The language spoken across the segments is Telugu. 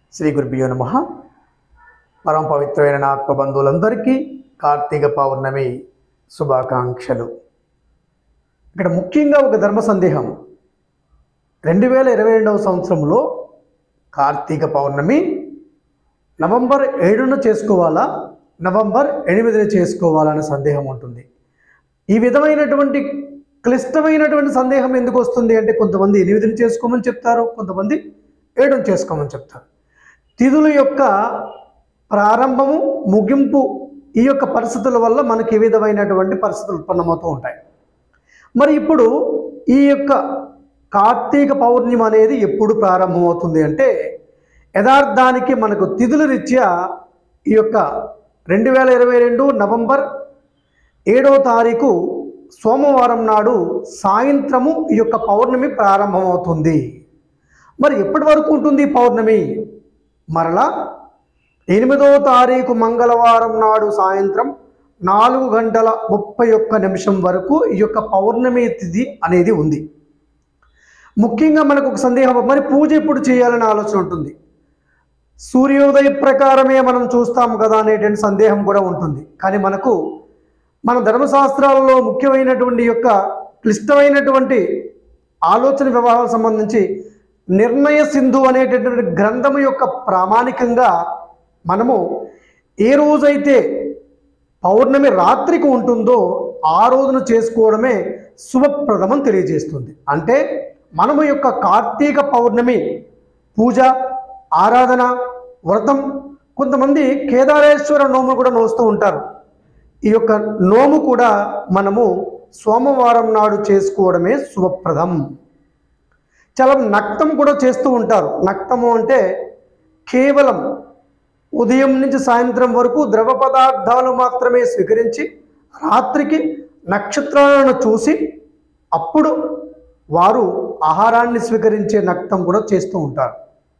శ్రీ గురుభ్యో నమ పరమ పవిత్రమైన నా ఆత్మ బంధువులందరికీ కార్తీక పౌర్ణమి శుభాకాంక్షలు ఇక్కడ ముఖ్యంగా ఒక ధర్మ సందేహం రెండు వేల ఇరవై రెండవ సంవత్సరంలో కార్తీక పౌర్ణమి నవంబర్ ఏడున చేసుకోవాలా నవంబర్ ఎనిమిదిన చేసుకోవాలా అనే సందేహం ఉంటుంది ఈ విధమైనటువంటి క్లిష్టమైనటువంటి సందేహం ఎందుకు వస్తుంది అంటే కొంతమంది ఎనిమిదిని చేసుకోమని చెప్తారు కొంతమంది ఏడుని చేసుకోమని చెప్తారు తిథుల యొక్క ప్రారంభము ముగింపు ఈ యొక్క పరిస్థితుల వల్ల మనకి ఈ విధమైనటువంటి పరిస్థితులు ఉత్పన్నమవుతూ ఉంటాయి మరి ఇప్పుడు ఈ యొక్క కార్తీక పౌర్ణిమ అనేది ఎప్పుడు ప్రారంభమవుతుంది అంటే యథార్థానికి మనకు తిథుల రీత్యా ఈ యొక్క రెండు వేల ఇరవై రెండు నవంబర్ ఏడవ తారీఖు సోమవారం నాడు సాయంత్రము ఈ యొక్క పౌర్ణమి ప్రారంభమవుతుంది మరి ఎప్పటి వరకు ఉంటుంది ఈ పౌర్ణమి మరలా ఎనిమిదవ తారీఖు మంగళవారం నాడు సాయంత్రం నాలుగు గంటల ముప్పై ఒక్క నిమిషం వరకు ఈ యొక్క పౌర్ణమి తిథి అనేది ఉంది ముఖ్యంగా మనకు ఒక సందేహం మరి పూజ ఎప్పుడు చేయాలని ఆలోచన ఉంటుంది సూర్యోదయ ప్రకారమే మనం చూస్తాం కదా అనేటువంటి సందేహం కూడా ఉంటుంది కానీ మనకు మన ధర్మశాస్త్రాలలో ముఖ్యమైనటువంటి యొక్క క్లిష్టమైనటువంటి ఆలోచన వ్యవహారాలకు సంబంధించి నిర్ణయ సింధు అనేటటువంటి గ్రంథము యొక్క ప్రామాణికంగా మనము ఏ రోజైతే పౌర్ణమి రాత్రికి ఉంటుందో ఆ రోజున చేసుకోవడమే శుభప్రదమం తెలియజేస్తుంది అంటే మనము యొక్క కార్తీక పౌర్ణమి పూజ ఆరాధన వ్రతం కొంతమంది కేదారేశ్వర నోము కూడా నోస్తూ ఉంటారు ఈ యొక్క నోము కూడా మనము సోమవారం నాడు చేసుకోవడమే శుభప్రదం చాలా నక్తం కూడా చేస్తూ ఉంటారు నక్తము అంటే కేవలం ఉదయం నుంచి సాయంత్రం వరకు ద్రవ పదార్థాలు మాత్రమే స్వీకరించి రాత్రికి నక్షత్రాలను చూసి అప్పుడు వారు ఆహారాన్ని స్వీకరించే నక్తం కూడా చేస్తూ ఉంటారు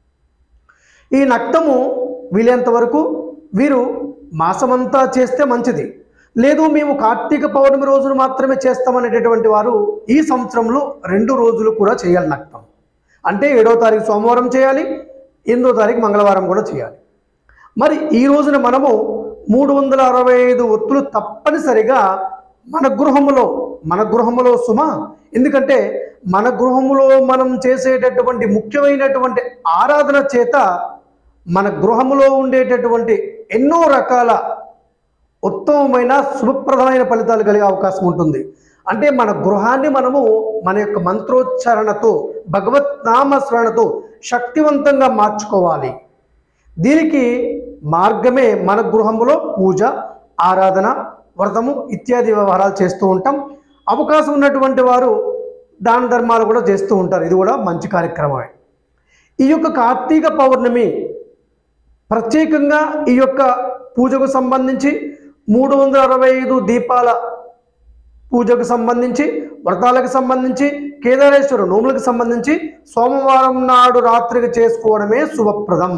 ఈ నక్తము వీలైనంత వరకు వీరు మాసమంతా చేస్తే మంచిది లేదు మేము కార్తీక పౌర్ణమి రోజున మాత్రమే చేస్తామనేటటువంటి వారు ఈ సంవత్సరంలో రెండు రోజులు కూడా చేయాలి నక్తం అంటే ఏడవ తారీఖు సోమవారం చేయాలి ఎనిమిదో తారీఖు మంగళవారం కూడా చేయాలి మరి ఈ రోజున మనము మూడు వందల అరవై ఐదు ఒత్తులు తప్పనిసరిగా మన గృహములో మన గృహములో సుమ ఎందుకంటే మన గృహములో మనం చేసేటటువంటి ముఖ్యమైనటువంటి ఆరాధన చేత మన గృహములో ఉండేటటువంటి ఎన్నో రకాల ఉత్తమమైన శుభప్రదమైన ఫలితాలు కలిగే అవకాశం ఉంటుంది అంటే మన గృహాన్ని మనము మన యొక్క మంత్రోచ్చారణతో భగవత్ నామస్మరణతో శక్తివంతంగా మార్చుకోవాలి దీనికి మార్గమే మన గృహములో పూజ ఆరాధన వ్రతము ఇత్యాది వ్యవహారాలు చేస్తూ ఉంటాం అవకాశం ఉన్నటువంటి వారు దాన ధర్మాలు కూడా చేస్తూ ఉంటారు ఇది కూడా మంచి కార్యక్రమమే ఈ యొక్క కార్తీక పౌర్ణమి ప్రత్యేకంగా ఈ యొక్క పూజకు సంబంధించి మూడు వందల అరవై ఐదు దీపాల పూజకు సంబంధించి వ్రతాలకు సంబంధించి కేదారేశ్వర నోములకు సంబంధించి సోమవారం నాడు రాత్రికి చేసుకోవడమే శుభప్రదం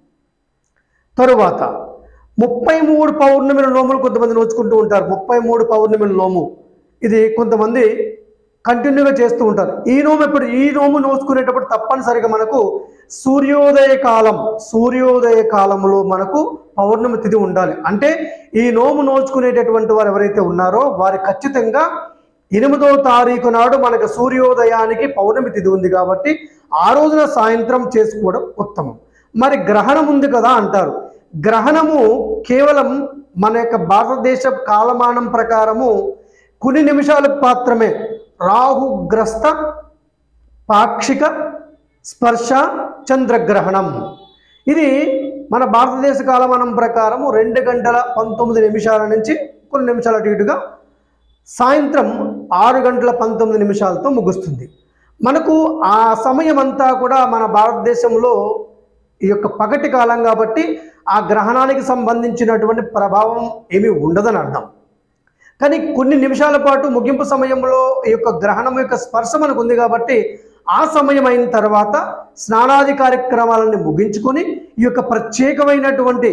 తరువాత ముప్పై మూడు పౌర్ణమిల నోములు కొంతమంది నోచుకుంటూ ఉంటారు ముప్పై మూడు పౌర్ణమిల నోము ఇది కొంతమంది కంటిన్యూగా చేస్తూ ఉంటారు ఈ నోము ఎప్పుడు ఈ నోము నోచుకునేటప్పుడు తప్పనిసరిగా మనకు సూర్యోదయ కాలం సూర్యోదయ కాలంలో మనకు పౌర్ణమి తిథి ఉండాలి అంటే ఈ నోము నోచుకునేటటువంటి వారు ఎవరైతే ఉన్నారో వారి ఖచ్చితంగా ఎనిమిదో తారీఖు నాడు మనకు సూర్యోదయానికి పౌర్ణమి తిథి ఉంది కాబట్టి ఆ రోజున సాయంత్రం చేసుకోవడం ఉత్తమం మరి గ్రహణం ఉంది కదా అంటారు గ్రహణము కేవలం మన యొక్క భారతదేశ కాలమానం ప్రకారము కొన్ని నిమిషాలకు మాత్రమే రాహుగ్రస్త పాక్షిక స్పర్శ చంద్రగ్రహణం ఇది మన భారతదేశ కాలమానం ప్రకారము రెండు గంటల పంతొమ్మిది నిమిషాల నుంచి కొన్ని నిమిషాల అటు ఇటుగా సాయంత్రం ఆరు గంటల పంతొమ్మిది నిమిషాలతో ముగుస్తుంది మనకు ఆ సమయం అంతా కూడా మన భారతదేశంలో ఈ యొక్క పగటి కాలం కాబట్టి ఆ గ్రహణానికి సంబంధించినటువంటి ప్రభావం ఏమీ ఉండదని అర్థం కానీ కొన్ని నిమిషాల పాటు ముగింపు సమయంలో ఈ యొక్క గ్రహణం యొక్క స్పర్శ మనకు ఉంది కాబట్టి ఆ సమయం అయిన తర్వాత స్నానాది కార్యక్రమాలను ముగించుకొని ఈ యొక్క ప్రత్యేకమైనటువంటి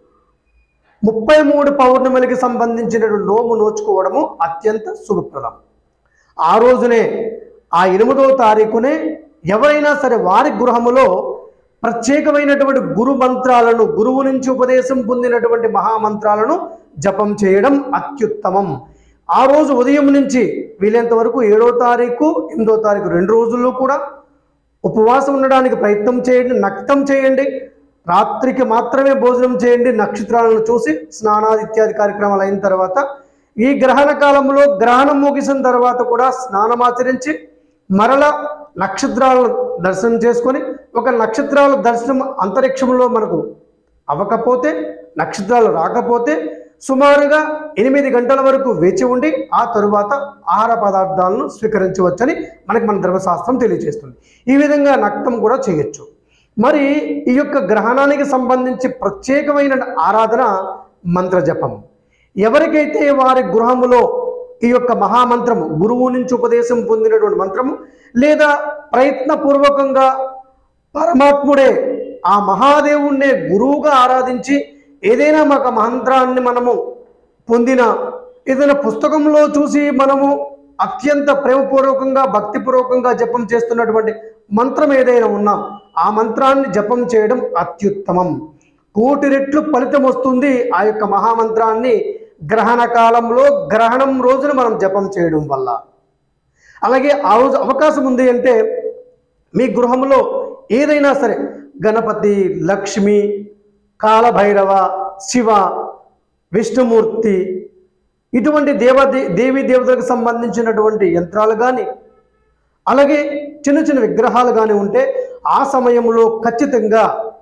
ముప్పై మూడు పౌర్ణమిలకి సంబంధించినటువంటి నోము నోచుకోవడము అత్యంత శుభప్రదం ఆ రోజునే ఆ ఎనిమిదవ తారీఖునే ఎవరైనా సరే వారి గృహములో ప్రత్యేకమైనటువంటి గురు మంత్రాలను గురువు నుంచి ఉపదేశం పొందినటువంటి మహామంత్రాలను జపం చేయడం అత్యుత్తమం ఆ రోజు ఉదయం నుంచి వీలైనంత వరకు ఏడో తారీఖు ఎనిమిదో తారీఖు రెండు రోజుల్లో కూడా ఉపవాసం ఉండడానికి ప్రయత్నం చేయండి నక్తం చేయండి రాత్రికి మాత్రమే భోజనం చేయండి నక్షత్రాలను చూసి స్నానాది ఇత్యాది కార్యక్రమాలు అయిన తర్వాత ఈ గ్రహణ కాలంలో గ్రహణం ముగిసిన తర్వాత కూడా స్నానం ఆచరించి మరల నక్షత్రాలను దర్శనం చేసుకొని ఒక నక్షత్రాల దర్శనం అంతరిక్షంలో మనకు అవ్వకపోతే నక్షత్రాలు రాకపోతే సుమారుగా ఎనిమిది గంటల వరకు వేచి ఉండి ఆ తరువాత ఆహార పదార్థాలను స్వీకరించవచ్చని మనకి మన ధర్మశాస్త్రం తెలియజేస్తుంది ఈ విధంగా నక్తం కూడా చేయొచ్చు మరి ఈ యొక్క గ్రహణానికి సంబంధించి ప్రత్యేకమైన ఆరాధన మంత్రజపం ఎవరికైతే వారి గృహములో ఈ యొక్క మహామంత్రము గురువు నుంచి ఉపదేశం పొందినటువంటి మంత్రము లేదా ప్రయత్నపూర్వకంగా పరమాత్ముడే ఆ మహాదేవుణ్ణే గురువుగా ఆరాధించి ఏదైనా మాకు మంత్రాన్ని మనము పొందిన ఏదైనా పుస్తకంలో చూసి మనము అత్యంత ప్రేమపూర్వకంగా భక్తిపూర్వకంగా జపం చేస్తున్నటువంటి మంత్రం ఏదైనా ఉన్నా ఆ మంత్రాన్ని జపం చేయడం అత్యుత్తమం కోటి రెట్లు ఫలితం వస్తుంది ఆ యొక్క మహామంత్రాన్ని గ్రహణ కాలంలో గ్రహణం రోజున మనం జపం చేయడం వల్ల అలాగే ఆ రోజు అవకాశం ఉంది అంటే మీ గృహంలో ఏదైనా సరే గణపతి లక్ష్మి కాలభైరవ శివ విష్ణుమూర్తి ఇటువంటి దేవ దేవీ దేవతలకు సంబంధించినటువంటి యంత్రాలు కానీ అలాగే చిన్న చిన్న విగ్రహాలు కానీ ఉంటే ఆ సమయంలో ఖచ్చితంగా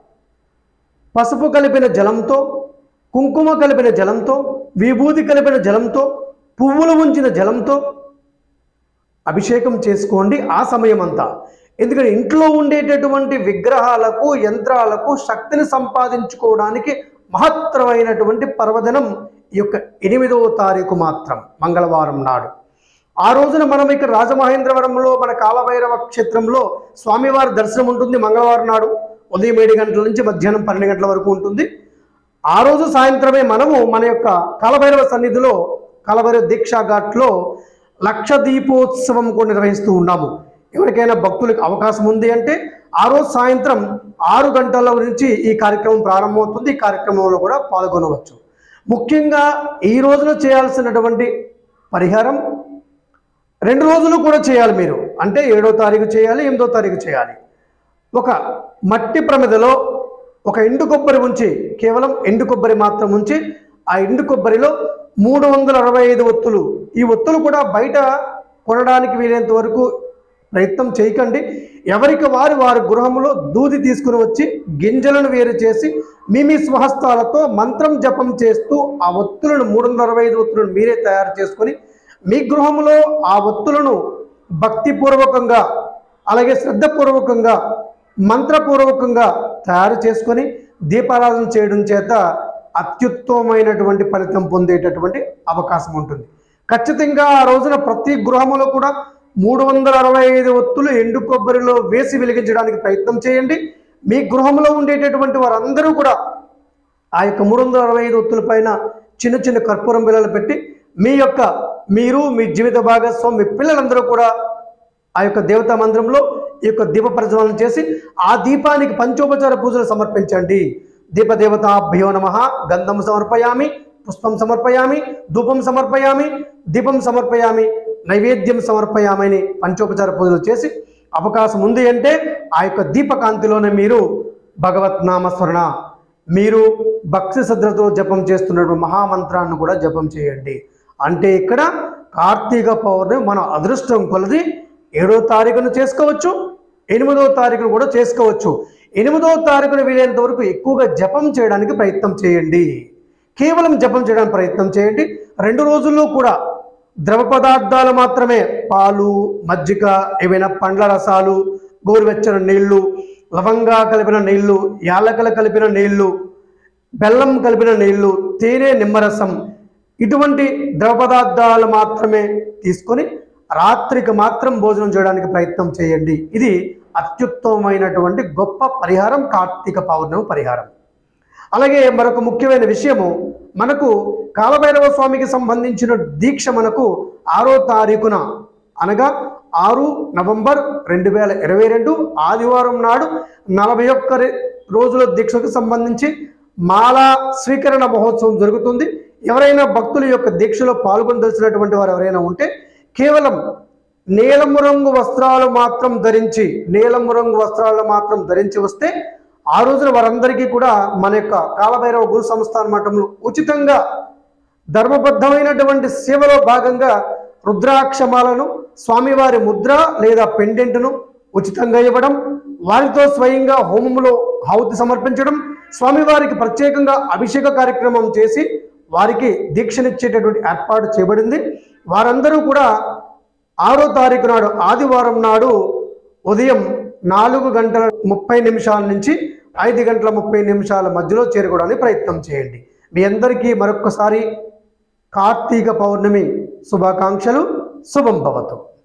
పసుపు కలిపిన జలంతో కుంకుమ కలిపిన జలంతో విభూతి కలిపిన జలంతో పువ్వులు ఉంచిన జలంతో అభిషేకం చేసుకోండి ఆ సమయం అంతా ఎందుకంటే ఇంట్లో ఉండేటటువంటి విగ్రహాలకు యంత్రాలకు శక్తిని సంపాదించుకోవడానికి మహత్తరమైనటువంటి పర్వదినం ఈ యొక్క ఎనిమిదవ తారీఖు మాత్రం మంగళవారం నాడు ఆ రోజున మనం ఇక్కడ రాజమహేంద్రవరంలో మన కాలభైరవ క్షేత్రంలో స్వామివారి దర్శనం ఉంటుంది మంగళవారం నాడు ఉదయం ఏడు గంటల నుంచి మధ్యాహ్నం పన్నెండు గంటల వరకు ఉంటుంది ఆ రోజు సాయంత్రమే మనము మన యొక్క కాలభైరవ సన్నిధిలో కాలభైరవ దీక్షా ఘాట్లో లక్ష దీపోత్సవం కూడా నిర్వహిస్తూ ఉన్నాము ఎవరికైనా భక్తులకు అవకాశం ఉంది అంటే ఆ రోజు సాయంత్రం ఆరు గంటల నుంచి ఈ కార్యక్రమం ప్రారంభమవుతుంది ఈ కార్యక్రమంలో కూడా పాల్గొనవచ్చు ముఖ్యంగా ఈ రోజున చేయాల్సినటువంటి పరిహారం రెండు రోజులు కూడా చేయాలి మీరు అంటే ఏడో తారీఖు చేయాలి ఎనిమిదో తారీఖు చేయాలి ఒక మట్టి ప్రమిదలో ఒక ఎండు కొబ్బరి ఉంచి కేవలం ఎండు కొబ్బరి మాత్రం ఉంచి ఆ ఎండు కొబ్బరిలో మూడు వందల అరవై ఐదు ఒత్తులు ఈ ఒత్తులు కూడా బయట కొనడానికి వీలైనంత వరకు ప్రయత్నం చేయకండి ఎవరికి వారు వారి గృహంలో దూది తీసుకుని వచ్చి గింజలను వేరు చేసి మీ మీ స్వహస్తాలతో మంత్రం జపం చేస్తూ ఆ ఒత్తులను మూడు వందల అరవై ఐదు ఒత్తులను మీరే తయారు చేసుకొని మీ గృహంలో ఆ ఒత్తులను భక్తిపూర్వకంగా అలాగే శ్రద్ధపూర్వకంగా మంత్రపూర్వకంగా తయారు చేసుకొని దీపారాధన చేయడం చేత అత్యుత్తమమైనటువంటి ఫలితం పొందేటటువంటి అవకాశం ఉంటుంది ఖచ్చితంగా ఆ రోజున ప్రతి గృహములో కూడా మూడు వందల అరవై ఐదు ఒత్తులు ఎండు కొబ్బరిలో వేసి వెలిగించడానికి ప్రయత్నం చేయండి మీ గృహంలో ఉండేటటువంటి వారందరూ కూడా ఆ యొక్క మూడు వందల అరవై ఐదు ఒత్తుల పైన చిన్న చిన్న కర్పూరం బిళ్ళలు పెట్టి మీ యొక్క మీరు మీ జీవిత భాగస్వామి మీ పిల్లలందరూ కూడా ఆ యొక్క దేవతా మందిరంలో ఈ యొక్క దీప ప్రజ్వలన చేసి ఆ దీపానికి పంచోపచార పూజలు సమర్పించండి దీపదేవతాభ్యో నమ గంధం సమర్పయామి పుష్పం సమర్పయామి ధూపం సమర్పయామి దీపం సమర్పయామి నైవేద్యం సమర్పయామని పంచోపచార పూజలు చేసి అవకాశం ఉంది అంటే ఆ యొక్క దీపకాంతిలోనే మీరు భగవత్ నామస్మరణ మీరు భక్తి శ్రద్ధతో జపం చేస్తున్నటువంటి మహామంత్రాన్ని కూడా జపం చేయండి అంటే ఇక్కడ కార్తీక పౌర్ణమి మన అదృష్టం కొలది ఏడో తారీఖును చేసుకోవచ్చు ఎనిమిదో తారీఖును కూడా చేసుకోవచ్చు ఎనిమిదో తారీఖున వీలైనంత వరకు ఎక్కువగా జపం చేయడానికి ప్రయత్నం చేయండి కేవలం జపం చేయడానికి ప్రయత్నం చేయండి రెండు రోజుల్లో కూడా ద్రవ పదార్థాలు మాత్రమే పాలు మజ్జిగ ఏవైనా పండ్ల రసాలు గోరువెచ్చని నీళ్లు లవంగా కలిపిన నీళ్లు యాలకల కలిపిన నీళ్లు బెల్లం కలిపిన నీళ్లు తేనె నిమ్మరసం ఇటువంటి ద్రవ పదార్థాలు మాత్రమే తీసుకొని రాత్రికి మాత్రం భోజనం చేయడానికి ప్రయత్నం చేయండి ఇది అత్యుత్తమమైనటువంటి గొప్ప పరిహారం కార్తీక పౌర్ణమి పరిహారం అలాగే మరొక ముఖ్యమైన విషయము మనకు కాలభైరవ స్వామికి సంబంధించిన దీక్ష మనకు ఆరో తారీఖున అనగా ఆరు నవంబర్ రెండు వేల ఇరవై రెండు ఆదివారం నాడు నలభై ఒక్క రె- రోజుల దీక్షకు సంబంధించి మాలా స్వీకరణ మహోత్సవం జరుగుతుంది ఎవరైనా భక్తుల యొక్క దీక్షలో పాల్గొనదలిచినటువంటి వారు ఎవరైనా ఉంటే కేవలం నీలము రంగు వస్త్రాలు మాత్రం ధరించి నీలము రంగు వస్త్రాలు మాత్రం ధరించి వస్తే ఆ రోజున వారందరికీ కూడా మన యొక్క కాలభైరవ గురు సంస్థాన మఠంలో ఉచితంగా ధర్మబద్ధమైనటువంటి సేవలో భాగంగా రుద్రాక్షమాలను స్వామివారి ముద్ర లేదా పెండెంట్ను ఉచితంగా ఇవ్వడం వారితో స్వయంగా హోమములో హావుతి సమర్పించడం స్వామివారికి ప్రత్యేకంగా అభిషేక కార్యక్రమం చేసి వారికి దీక్షనిచ్చేటటువంటి ఏర్పాటు చేయబడింది వారందరూ కూడా ఆరో తారీఖు నాడు ఆదివారం నాడు ఉదయం నాలుగు గంటల ముప్పై నిమిషాల నుంచి ఐదు గంటల ముప్పై నిమిషాల మధ్యలో చేరుకోవడానికి ప్రయత్నం చేయండి మీ అందరికీ మరొక్కసారి కార్తీక పౌర్ణమి శుభాకాంక్షలు శుభం భవతు